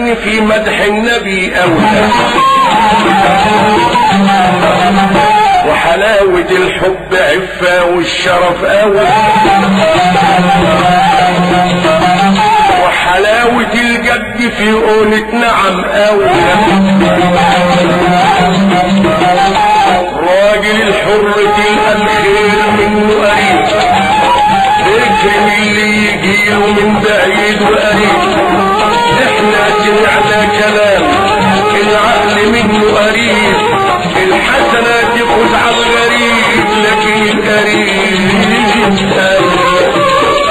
الفن في مدح النبي أولى وحلاوة الحب عفة والشرف أولى وحلاوة الجد في قولة نعم أولى راجل الحر تلقى الخير منه قريب اكرم اللي يجيله من بعيد وقريب احنا سمعنا كلام العقل منه قريب الحسنة تفوز على الغريب لكن القريب قريب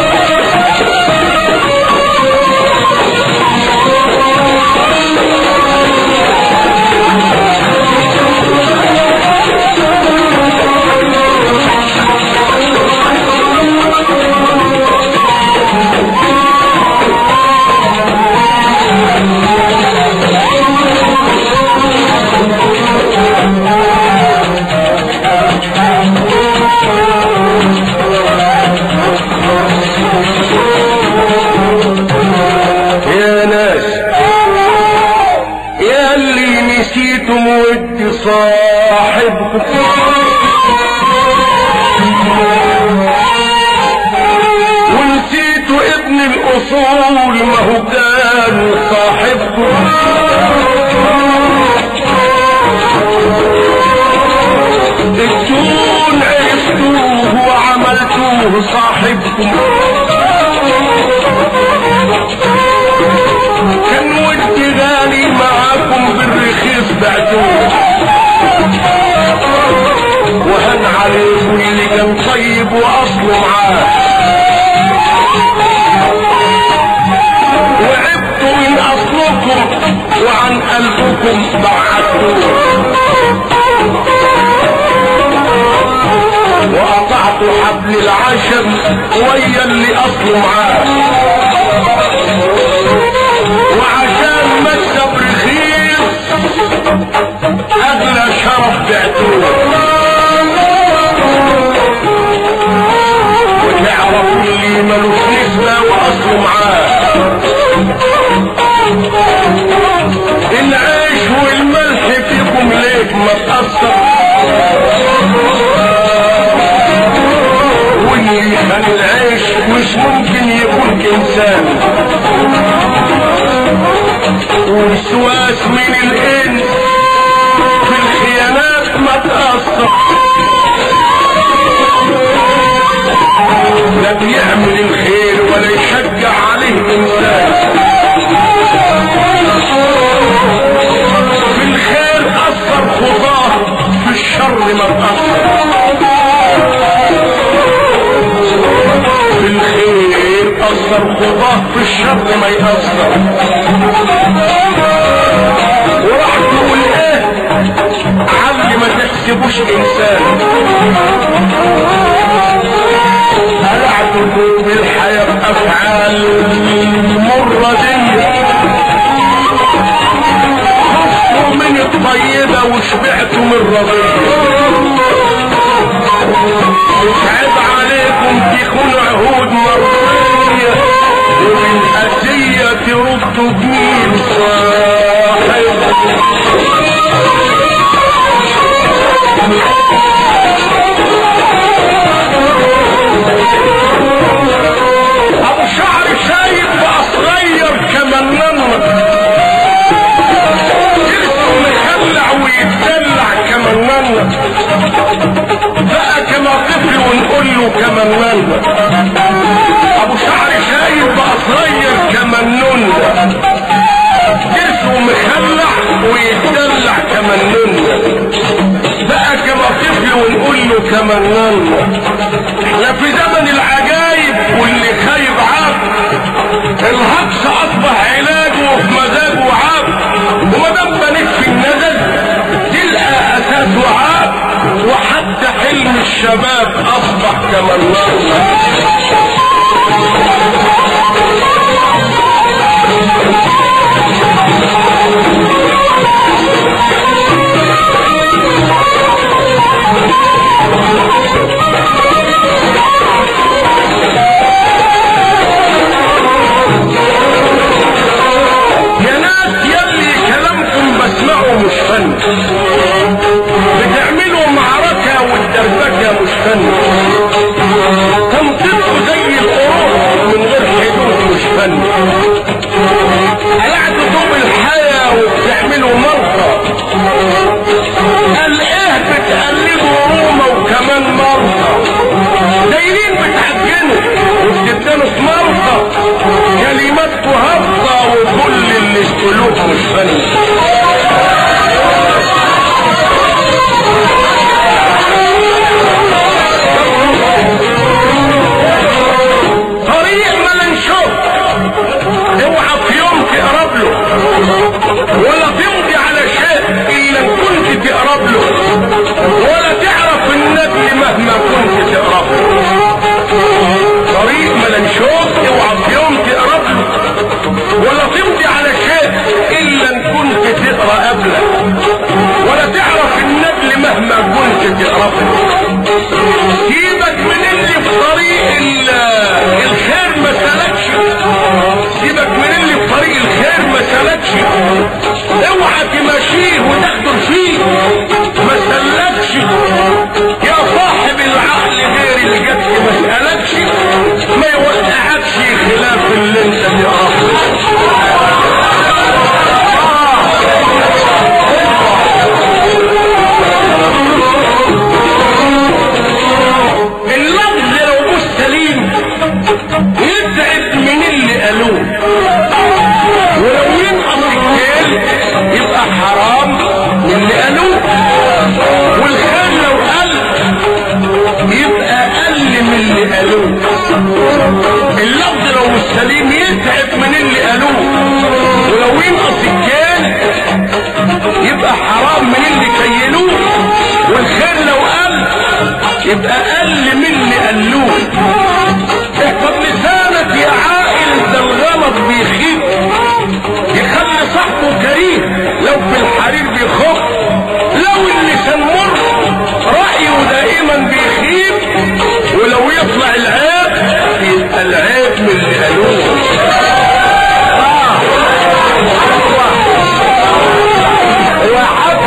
يا ناس يا اللي نسيتم ود صاحبكم ونسيتوا ابن الاصول ما هو كان صاحبكم الدون عرفتوه وعملتوه صاحبكم كان ودي غالي معاكم بالرخيص بعتوه وهن عليكم اللي كان طيب واصله معاه وعبتوا من اصلكم وعن قلبكم بعتوه وقطعتوا حبل العشم ويا اللي اصله معاه وعشان مكسب رخيص اغلى شرف بعتوه وتعرفوا اللي ملوش نسبة واصله معاه العيش والملح فيكم ليك ما تأثر واللي كان العيش مش ممكن يكون انسان والسواس من الانس في الخيانات ما تأثر لا بيعمل الخير ولا يشجع عليه انسان في الخير اثر خطاه في الشر ما تأثر في الخير اثر خطاه في الشر ما يأثر وراح تقول ايه علي ما تحسبوش انسان قلعتكم بالحياة بافعال مرة دي خفتوا من الطيبة وشبعتوا من الرضية يتعب عليكم تكونوا عهود مرضية ومن أسية تردوا جميل صاحب أبو شعر شايب بقى صغير كمننا جسمه مخلع ويتدلع كمننا بقى كما طفل ونقول له كمننا ابو شعر شايب بقى صغير كمننا جسمه مخلع ويتدلع كمننا بقى كما طفل ونقول له كمننا احنا في زمن العجايب واللي خايب عاب الهجص اصبح علاجه وفي مزاجه عاب وما دام بنيت في النزل تلقى اساسه عاب وحتى حلم الشباب اصبح كمننا يا ناس طريق ملن شوف اوعى في يوم تقرب له ولا تمضي على شيء الا ان كنت تقرب له ولا تعرف النبي مهما كنت تقرب له طريق ملن شوف اوعى في يوم تقرب له ولا تمضي على شيء الا ان كنت تقرا قبله ولا تعرف النبل مهما كنت تقرب له سيبك من اللي في طريق ال- الخير ما سلكش سيبك من اللي في طريق الخير ما سلكش اوعى تمشيه وتحضر فيه ما سلكش يا صاحب العقل غير الجد ما سألكش ما يوقعكش خلاف اللي انت تعرفه اللفظ لو مش سليم يتعب من اللي قالوه ولو ينقص الكيل يبقى حرام من اللي قالوه والخير لو قل يبقى اقل من اللي قالوه اللفظ لو مش سليم يتعب من اللي قالوه ولو ينقص الكيل يبقى حرام من اللي كيلوه والخير لو قل يبقى اقل من اللي قالوه احفظ لسانك يا عاقل ده الغلط بيخيب يخلي صاحبه كريم لو في الحرير بيخف لو اللسان مر رأيه دائما بيخيب ولو يطلع العيب يبقى العيب من اللي قالوه آه. يا حب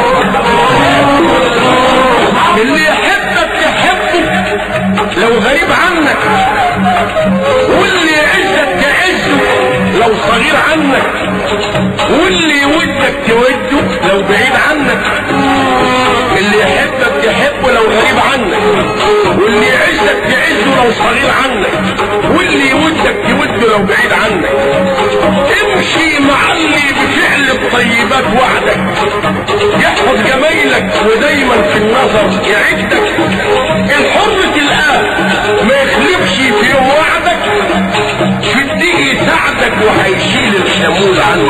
اللي يحبك يحبه لو غريب عنك واللي يعزك تعزه لو صغير عنك واللي يودك توده لو بعيد عنك اللي يحبك يحبه لو غريب عنك واللي يعزك تعزه لو صغير عنك واللي يودك توده لو بعيد عنك امشي مع اللي بفعل الطيبات وعدك يحفظ جمايلك ودايما في النظر يعدك الحر الآن ما يخلفش في يوم وعدك في الدين يساعدك وهيشيل الحمول عنك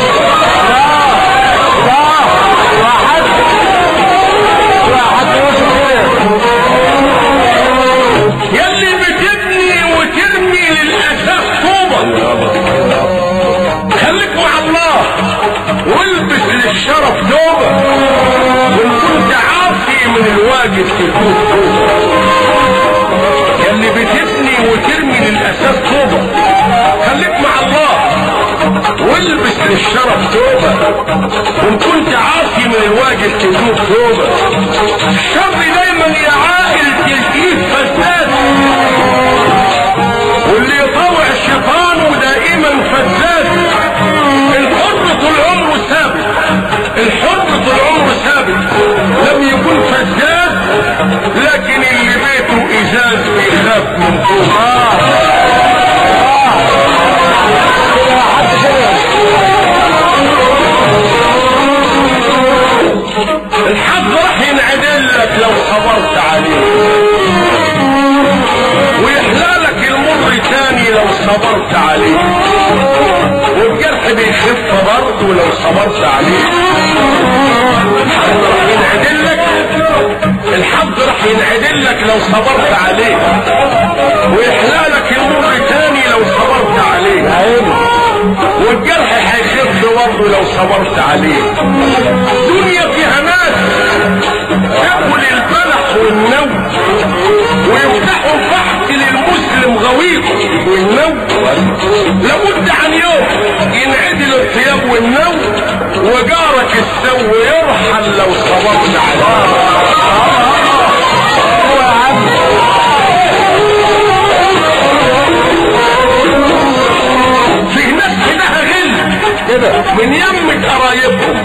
يلي بتبني وترمي للأساس طوبة خليك مع الله والبس للشرف توبة وان كنت عاصي من الواجب تكون توبة يلي بتبني وترمي للأساس توبة خليك مع الله والبس للشرف توبة وان كنت عاصي من الواجب تكون توبة الشر دايما يا عائل تلقيه فساد واللي يطوع الشيطان دائما فساد الحر طول عمره ثابت الحر طول عمره ثابت لم يكن فساد لكن اللي بيته ازاز بيخاف من فوق آه. الحظ راح ينعدل لك لو صبرت عليه ويحلالك المر تاني لو صبرت عليه والجرح بيخف برضه لو صبرت عليه الحظ راح ينعدل لك الحظ راح ينعدل لك لو صبرت عليه ويحلالك المر تاني لو صبرت عليه والجرح هيخف برضه لو صبرت عليه دنيا فيها ناس تاكل البلح والنوم ويفتحوا الفحص للمسلم غويط والنوم لابد عن يوم ينعدل الثياب والنوم وجارك السو يرحل لو صبرت عليه في ناس كده غل كده من يمة قرايبهم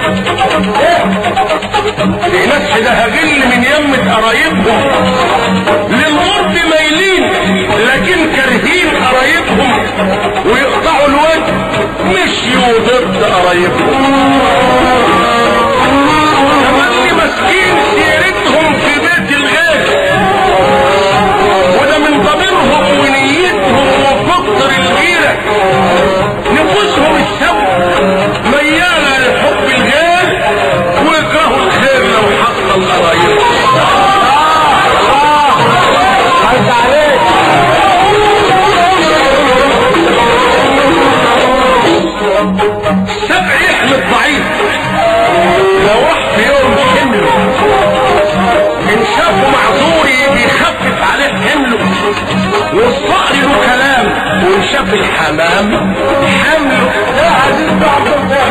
في ناس كده غل من يمة قرايبهم للغرب مايلين لكن كارهين قرايبهم ويقطعوا الوجه مشيوا ضد قرايبهم الضعيف لو راح في يوم حمله ان شافه معذور يجي يخفف عليه حمله والصقر له كلام وان شاف الحمام حمله لا عزيز بعض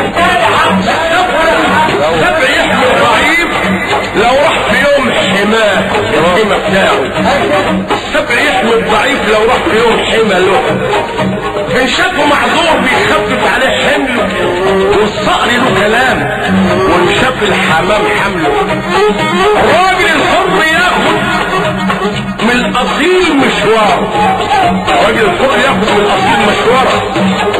سبع يحمل ضعيف لو راح في يوم حماه الحمى بتاعه السبع يحمل الضعيف لو راح في يوم حمى له ان شافه معذور بيخفف عليه حمله والصقر له كلام وان شاف الحمام حمله الراجل الحر ياخد من الاصيل مشوار الراجل الحر ياخد من الاصيل مشوار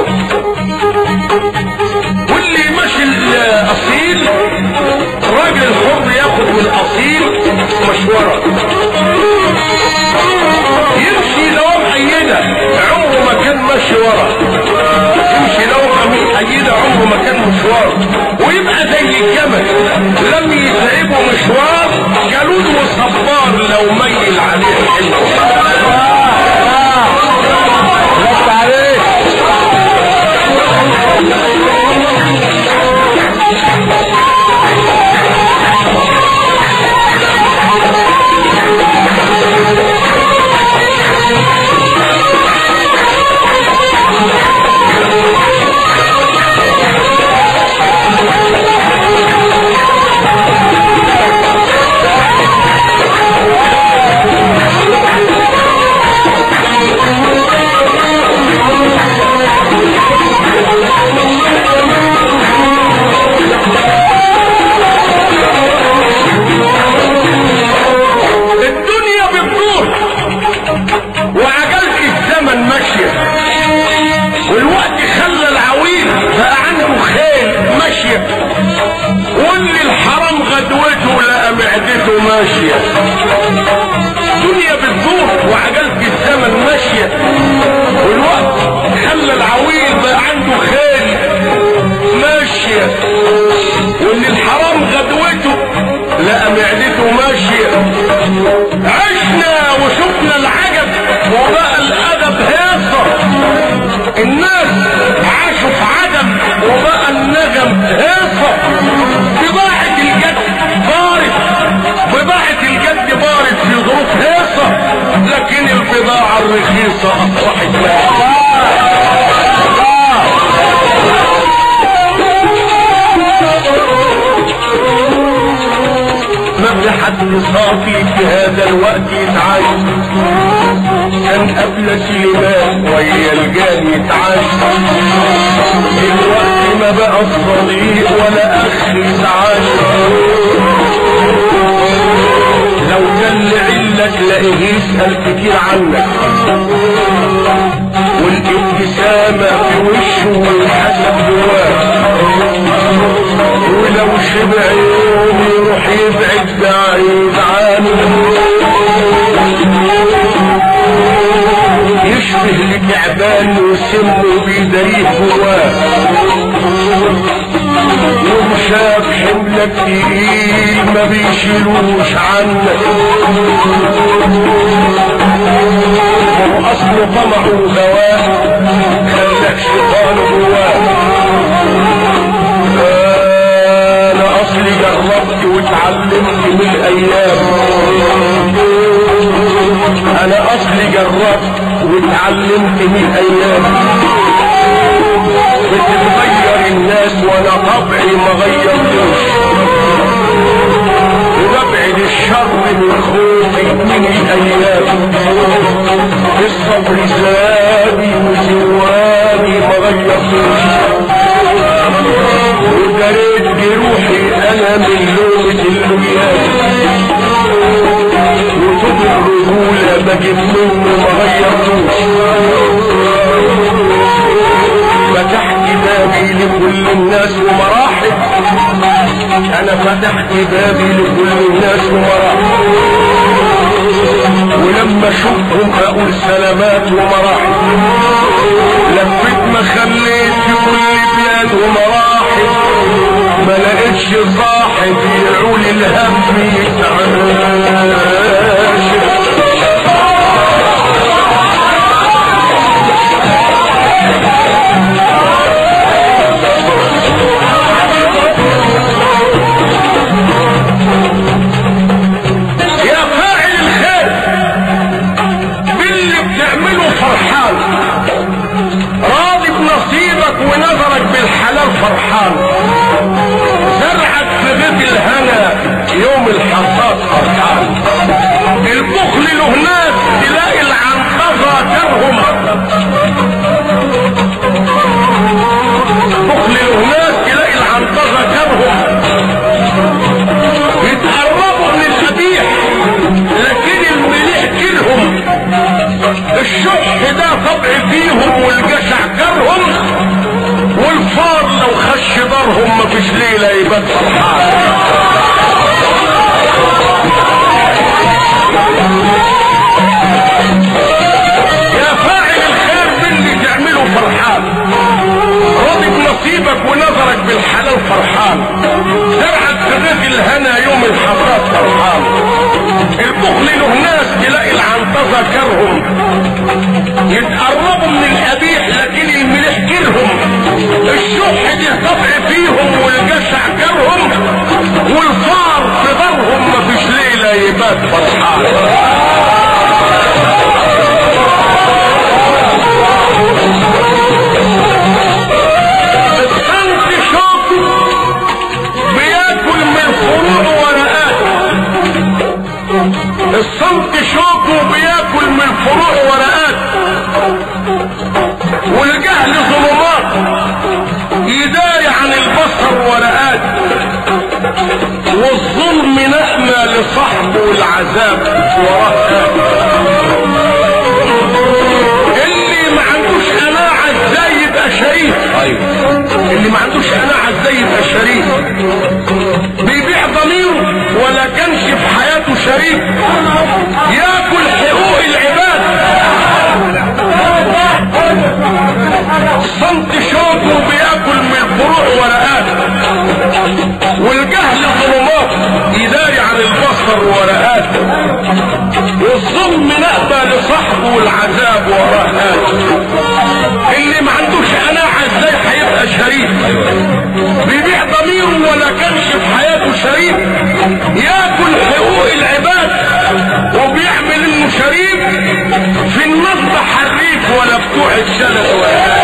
واللي ماشي الاصيل الراجل الحر ياخد من الاصيل مشوره يمشي لو محيدة عمره ما كان ماشي ورا يمشي لو محيدة عمره ما كان مشوار ويبقى زي الجمل لم يتعبه مشوار جلود وصبار لو ميل عليه حلو لفت عليك الدنيا بتدور وعجلة الزمن ماشية والوقت خلى العويل بقى عنده خيل ماشية واللي الحرام غدوته لقى معدته ماشية الدنيا بتدور وعجلة الزمن ماشية والوقت خلى العويل بقى عنده خيل ماشية واللي الحرام غدوته لقى معدته ماشية عشنا وشفنا العجب وبقى الادب هيصة الناس عاشوا في عدم وبقى النجم هيصة بضاعة الجد بارد بضاعة الجد بارد في ظروف هيصة لكن البضاعة الرخيصة اصبحت مهزة ما في حد صافي في هذا الوقت يتعايش كان قبل سليمان ويا الجان يتعايش دلوقتي ما بقى صديق ولا اخ يتعايش لو كان لعلك لاقيه يسأل كتير عنك والابتسامة في وشه والحسد جواه ولو شبع يوم يروح يبعد بعيد عنه يشبه لتعبان وسمه بيدريه جواه يوم شاف حملك تقيل ما بيشيلوش عنك واصل طمعه وغواه خلك شيطان جواه انا اصلي جربت واتعلمت من الايام انا اصلي جربت واتعلمت من الايام بتتغير الناس وانا طبعي ما غيرتوش وببعد الشر من خوفي من الايام الصبر زادي وزوادي ما غيرتوش ودريت جروحي انا من لومة اللويات وطب الرجولة بجيب منه ما غيرتوش فتحت بابي لكل الناس ومراحل انا فتحت بابي لكل الناس ومراحل ولما اشوفهم اقول سلامات ومراحل لفيت ما خليت في كل بلاد ومراحل ما لقيتش صاحب يعول الهم يتعاشر يبات فرحان يا فاعل الخير باللي تعمله فرحان راضي بنصيبك ونظرك بالحلال فرحان زرعك في رزق الهنا يوم الحسرات فرحان البخل له ناس تلاقي العنطزه كرهم يتقربوا من القبيح لكن المليح كرهم الشح دي طبع فيهم والجشع كرهم والفار في دارهم مفيش ليله يبات فرحان الصنف شوكه بياكل من فروع ورقات الصنف شوكه بياكل من فروع ورقات والجهل ظلمات يداري عن البصر ورقات والظلم نأمى لصاحبه والعذاب وراه اللي ما عندوش قناعة ازاي يبقى شريف ايوه اللي ما عندوش قناعة ازاي يبقى شريف بيبيع ضميره ولا كانش في حياته شريف ياكل حقوق العباد صمت شوكه بياكل من فروع ورقات والجهل ظلمات يداري عن البصر ورقات والظلم نأبى لصاحبه والعذاب وراه اللي ما عندوش قناعة ازاي هيبقى شريف بيبيع ضميره ولا كانش في حياته شريف ياكل حقوق العباد وبيعمل انه شريف في النصب حريف ولا بتوع الشلل ولا